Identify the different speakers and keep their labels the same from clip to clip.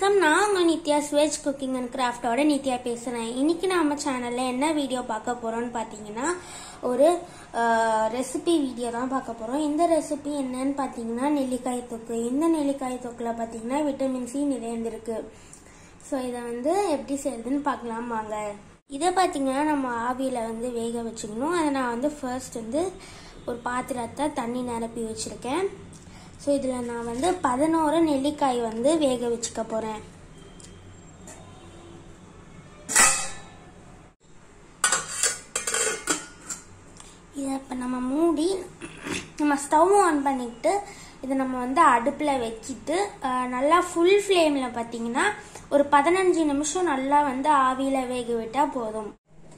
Speaker 1: வணக்கம் நான் உங்கள் நித்யா ஸ்வெஜ் குக்கிங் அண்ட் கிராஃப்டோட நித்யா பேசுகிறேன் இன்னைக்கு நம்ம சேனலில் என்ன வீடியோ பார்க்க போகிறோம்னு பார்த்தீங்கன்னா ஒரு ரெசிபி வீடியோ தான் பார்க்க போகிறோம் இந்த ரெசிபி என்னன்னு பார்த்தீங்கன்னா நெல்லிக்காய் தொக்கு இந்த நெல்லிக்காய் தொக்கில் பார்த்தீங்கன்னா விட்டமின் சி நிறைந்திருக்கு ஸோ இதை வந்து எப்படி செய்யறதுன்னு பார்க்கலாம் வாங்க இதை பார்த்தீங்கன்னா நம்ம ஆவியில் வந்து வேக வச்சுக்கணும் அதை நான் வந்து ஃபர்ஸ்ட் வந்து ஒரு பாத்திரத்தை தண்ணி நிரப்பி வச்சுருக்கேன் ஸோ இதில் நான் வந்து பதினோரு நெல்லிக்காய் வந்து வேக வச்சுக்க போகிறேன் இதை இப்போ நம்ம மூடி நம்ம ஸ்டவ் ஆன் பண்ணிக்கிட்டு இதை நம்ம வந்து அடுப்பில் வச்சுட்டு அஹ், நல்லா ஃபுல் ஃப்ளேமில் பார்த்தீங்கன்னா ஒரு பதினஞ்சு நிமிஷம் நல்லா வந்து ஆவியில் வேக விட்டால் போதும்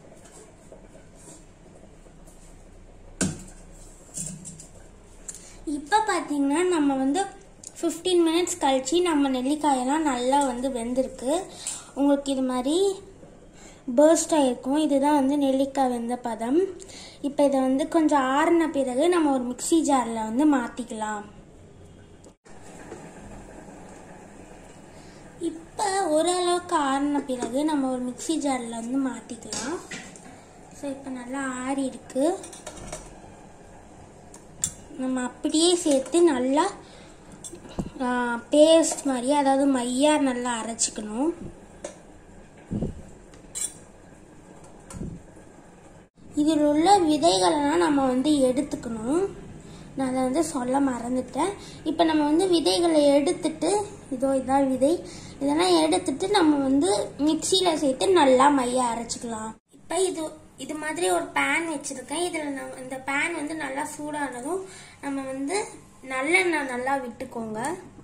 Speaker 1: இப்போ பார்த்தீங்கன்னா நம்ம வந்து ஃபிஃப்டீன் மினிட்ஸ் கழிச்சு நம்ம நெல்லிக்காயெல்லாம் நல்லா வந்து வெந்திருக்கு உங்களுக்கு இது மாதிரி பேர்ஸ்ட் ஆகிருக்கும் இதுதான் வந்து நெல்லிக்காய் வெந்த பதம் இப்போ இதை வந்து கொஞ்சம் ஆறின பிறகு நம்ம ஒரு மிக்ஸி ஜாரில் வந்து மாற்றிக்கலாம் இப்போ ஓரளவுக்கு ஆறின பிறகு நம்ம ஒரு மிக்ஸி ஜாரில் வந்து மாற்றிக்கலாம் ஸோ இப்போ நல்லா ஆறி இருக்கு நம்ம அப்படியே சேர்த்து நல்லா பேஸ்ட் மாதிரி அதாவது மையா நல்லா அரைச்சிக்கணும் இதில் உள்ள விதைகளெல்லாம் நம்ம வந்து எடுத்துக்கணும் நான் அதை வந்து சொல்ல மறந்துட்டேன் இப்போ நம்ம வந்து விதைகளை எடுத்துட்டு இதோ இதான் விதை இதெல்லாம் எடுத்துட்டு நம்ம வந்து மிக்சியில் சேர்த்து நல்லா மையா அரைச்சிக்கலாம் இப்போ இது இது மாதிரி ஒரு பேன் வச்சுருக்கேன் இதில் நம்ம இந்த பேன் வந்து நல்லா சூடானதும் நம்ம வந்து நல்லெண்ணெய் நல்லா விட்டுக்கோங்க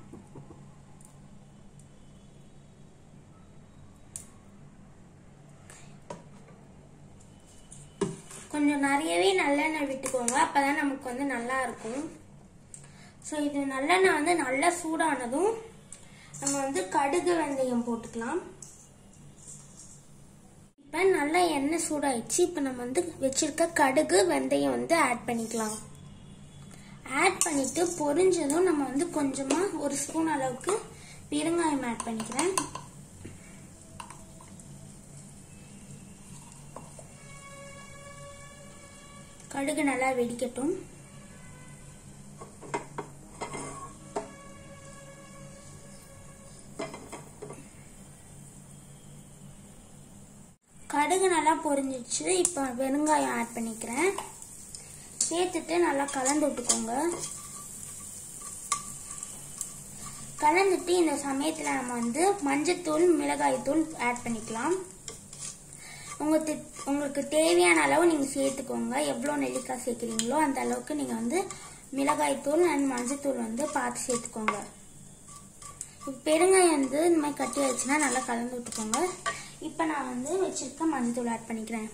Speaker 1: கொஞ்சம் நிறையவே நல்லெண்ணெய் விட்டுக்கோங்க அப்பதான் நமக்கு வந்து நல்லா இருக்கும் ஸோ இது நல்லெண்ணெய் வந்து நல்லா சூடானதும் நம்ம வந்து கடுகு வெந்தயம் போட்டுக்கலாம் இப்போ நல்லா எண்ணெய் சூடாயிடுச்சு இப்போ நம்ம வந்து வச்சிருக்க கடுகு வெந்தயம் வந்து ஆட் பண்ணிக்கலாம் ஆட் பண்ணிட்டு பொரிஞ்சதும் நம்ம வந்து கொஞ்சமா ஒரு ஸ்பூன் அளவுக்கு பெருங்காயம் ஆட் பண்ணிக்கிறேன் கடுகு நல்லா வெடிக்கட்டும் கடுகு நல்லா பொரிஞ்சிச்சு இப்போ வெங்காயம் ஆட் பண்ணிக்கிறேன் சேர்த்துட்டு நல்லா கலந்து விட்டுக்கோங்க கலந்துட்டு இந்த சமயத்தில் நம்ம வந்து மஞ்சத்தூள் மிளகாய்த்தூள் ஆட் பண்ணிக்கலாம் உங்களுக்கு உங்களுக்கு தேவையான அளவு நீங்கள் சேர்த்துக்கோங்க எவ்வளோ நெல்லிக்காய் சேர்க்குறீங்களோ அந்த அளவுக்கு நீங்கள் வந்து மிளகாய்த்தூள் அண்ட் மஞ்சத்தூள் வந்து பார்த்து சேர்த்துக்கோங்க பெருங்காயம் வந்து இந்த மாதிரி கட்டி ஆயிடுச்சுன்னா நல்லா கலந்து விட்டுக்கோங்க இப்போ நான் வந்து வச்சிருக்க மஞ்சத்தூள் ஆட் பண்ணிக்கிறேன்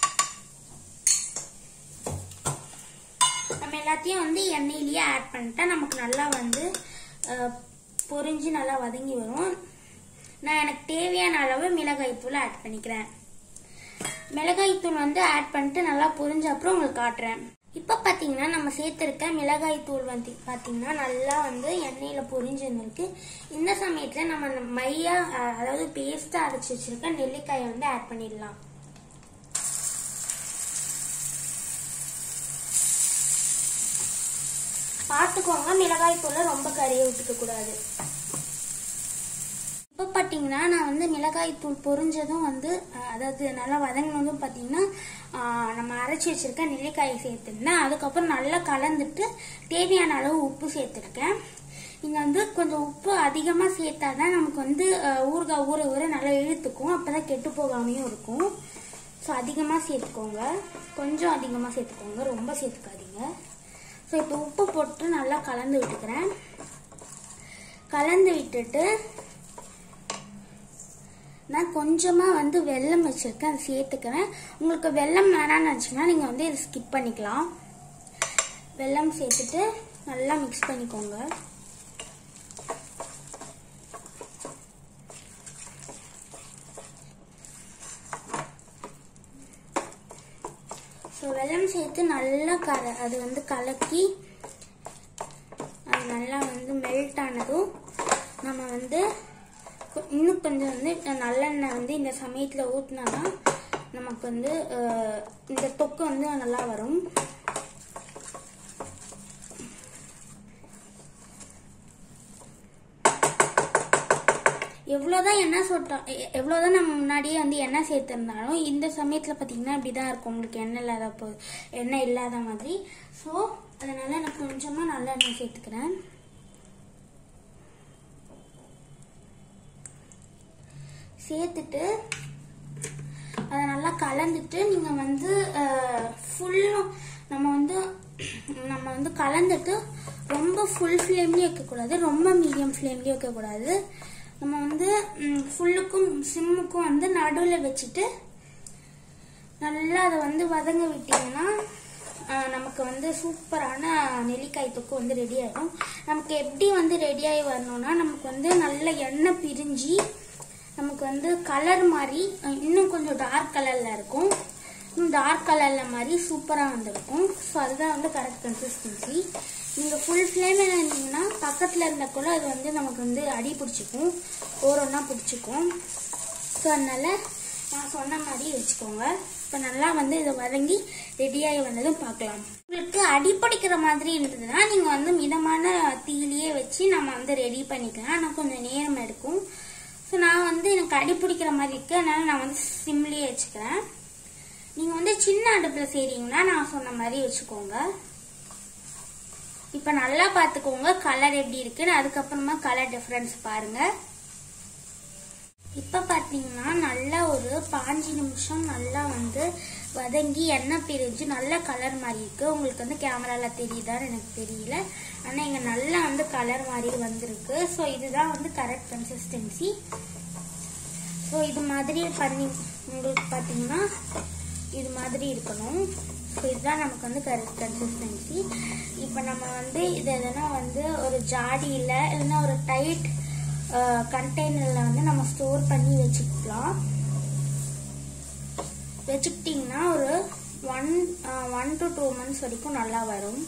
Speaker 1: நம்ம எல்லாத்தையும் வந்து எண்ணெயிலேயே ஆட் பண்ணிட்டா நமக்கு நல்லா வந்து பொரிஞ்சு நல்லா வதங்கி வரும் நான் எனக்கு தேவையான அளவு மிளகாய்த்தூள் ஆட் பண்ணிக்கிறேன் மிளகாய்த்தூள் வந்து ஆட் பண்ணிட்டு நல்லா பொரிஞ்ச அப்புறம் உங்களுக்கு காட்டுறேன் இப்போ பார்த்தீங்கன்னா நம்ம சேர்த்துருக்க மிளகாய்த்தூள் வந்து பார்த்தீங்கன்னா நல்லா வந்து எண்ணெயில் பொரிஞ்சுருக்கு இந்த சமயத்தில் நம்ம மையா அதாவது பேஸ்ட்டாக அரைச்சி வச்சிருக்க நெல்லிக்காயை வந்து ஆட் பண்ணிடலாம் பார்த்துக்கோங்க மிளகாய்த்தூளை ரொம்ப கறியை விட்டுக்க கூடாது இப்போ பார்த்தீங்கன்னா நான் வந்து மிளகாய்த்தூள் பொரிஞ்சதும் வந்து அதாவது நல்லா வதங்கினதும் பார்த்தீங்கன்னா நம்ம அரைச்சி வச்சிருக்க நெல்லிக்காயை சேர்த்துருந்தேன் அதுக்கப்புறம் நல்லா கலந்துட்டு தேவையான அளவு உப்பு சேர்த்துருக்கேன் நீங்கள் வந்து கொஞ்சம் உப்பு அதிகமாக சேர்த்தா தான் நமக்கு வந்து ஊறுகாய் ஊற ஊற நல்லா இழுத்துக்கும் அப்போ தான் கெட்டு போகாமையும் இருக்கும் ஸோ அதிகமாக சேர்த்துக்கோங்க கொஞ்சம் அதிகமாக சேர்த்துக்கோங்க ரொம்ப சேர்த்துக்காதீங்க ஸோ இப்போ உப்பு போட்டு நல்லா கலந்து விட்டுக்கிறேன் கலந்து விட்டுட்டு நான் கொஞ்சமாக வந்து வெல்லம் வச்சுருக்கேன் அதை சேர்த்துக்கிறேன் உங்களுக்கு வெல்லம் வேணான்னு நினச்சிங்கன்னா நீங்கள் வந்து இதை ஸ்கிப் பண்ணிக்கலாம் வெல்லம் சேர்த்துட்டு நல்லா மிக்ஸ் பண்ணிக்கோங்க ஸோ வெல்லம் சேர்த்து நல்லா கல அது வந்து கலக்கி அது நல்லா வந்து மெல்ட் ஆனதும் நம்ம வந்து கொ- இன்னும் கொஞ்சம் வந்து நல்லெண்ணெய் வந்து இந்த சமயத்தில் ஊற்றினா தான் நமக்கு வந்து அஹ், இந்த தொக்கு வந்து நல்லா வரும் எவ்வளோதான் எண்ணெய் சொட்டோம் எ- எவ்வளோதான் நம்ம முன்னாடியே வந்து எண்ணெய் சேர்த்துருந்தாலும் இந்த சமயத்தில் பார்த்தீங்கன்னா இப்படி தான் இருக்கும் உங்களுக்கு எண்ணெய் இல்லாத போ எண்ணெய் இல்லாத மாதிரி ஸோ அதனால நான் கொஞ்சமாக நல்லெண்ணெய் சேர்த்துக்கிறேன் சேர்த்துட்டு அதை நல்லா கலந்துட்டு நீங்கள் வந்து ஃபுல்லும் நம்ம வந்து நம்ம வந்து கலந்துட்டு ரொம்ப ஃபுல் ஃப்ளேம்லேயும் வைக்கக்கூடாது ரொம்ப மீடியம் ஃப்ளேம்லேயும் வைக்கக்கூடாது நம்ம வந்து ஃபுல்லுக்கும் சிம்முக்கும் வந்து நடுவில் வச்சுட்டு நல்லா அதை வந்து வதங்க விட்டீங்கன்னா ஆஹ், நமக்கு வந்து சூப்பரான நெல்லிக்காய் தொக்கு வந்து ரெடி ஆயிடும் நமக்கு எப்படி வந்து ரெடி ஆகி வரணும்னா நமக்கு வந்து நல்ல எண்ணெய் பிரிஞ்சு நமக்கு வந்து கலர் மாதிரி அஹ், இன்னும் கொஞ்சம் டார்க் கலரில் இருக்கும் இன்னும் டார்க் கலரில் மாதிரி சூப்பராக வந்திருக்கும் ஸோ அதுதான் வந்து கரெக்ட் கன்சிஸ்டன்சி நீங்கள் ஃபுல் ஃப்ளேமில் இருந்தீங்கன்னா பக்கத்தில் இருந்தால் கூட அது வந்து நமக்கு வந்து அடி பிடிச்சிக்கும் ஓரொன்னா பிடிச்சிக்கும் ஸோ அதனால நான் சொன்ன மாதிரி வச்சுக்கோங்க இப்போ நல்லா வந்து இதை வதங்கி ரெடியாகி வந்ததும் பார்க்கலாம் உங்களுக்கு அடி பிடிக்கிற மாதிரி இருந்ததுன்னா நீங்கள் வந்து மிதமான தீயிலேயே வச்சு நம்ம வந்து ரெடி பண்ணிக்கலாம் ஆனால் கொஞ்சம் நேரம் எடுக்கும் ஸோ நான் வந்து எனக்கு அடி பிடிக்கிற மாதிரி இருக்கு அதனால நான் வந்து சிம்லேயே வச்சுக்கிறேன் நீங்கள் வந்து சின்ன அடுப்பில் செய்றீங்கன்னா நான் சொன்ன மாதிரி வச்சுக்கோங்க இப்போ நல்லா பார்த்துக்கோங்க கலர் எப்படி இருக்குன்னு அதுக்கப்புறமா கலர் டிஃப்ரென்ஸ் பாருங்க இப்போ பார்த்தீங்கன்னா நல்லா ஒரு பாஞ்சு நிமிஷம் நல்லா வந்து வதங்கி எண்ணெய் பிரிஞ்சு நல்ல கலர் மாதிரி இருக்கு உங்களுக்கு வந்து கேமரால தெரியுதான்னு எனக்கு தெரியல ஆனால் இங்கே நல்லா வந்து கலர் மாதிரி வந்திருக்கு ஸோ இதுதான் வந்து கரெக்ட் கன்சிஸ்டன்சி ஸோ இது மாதிரி பண்ணி உங்களுக்கு பார்த்தீங்கன்னா இது மாதிரி இருக்கணும் ஸோ இதுதான் நமக்கு வந்து கரெக்ட் கன்சிஸ்டன்சி இப்போ நம்ம வந்து இது எதனா வந்து ஒரு ஜாடியில் இல்லைன்னா ஒரு டைட் கண்டெய்னரில் வந்து நம்ம ஸ்டோர் பண்ணி வச்சுக்கலாம் வச்சுக்கிட்டிங்கன்னா ஒரு one one to two months வரைக்கும் நல்லா வரும்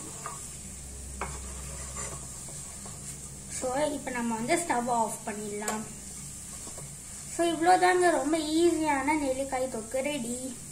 Speaker 1: ஸோ இப்போ நம்ம வந்து ஸ்டவ் ஆஃப் பண்ணிடலாம் ஸோ இவ்வளோதாங்க ரொம்ப ஈஸியான நெல்லிக்காய் தொக்கு ரெடி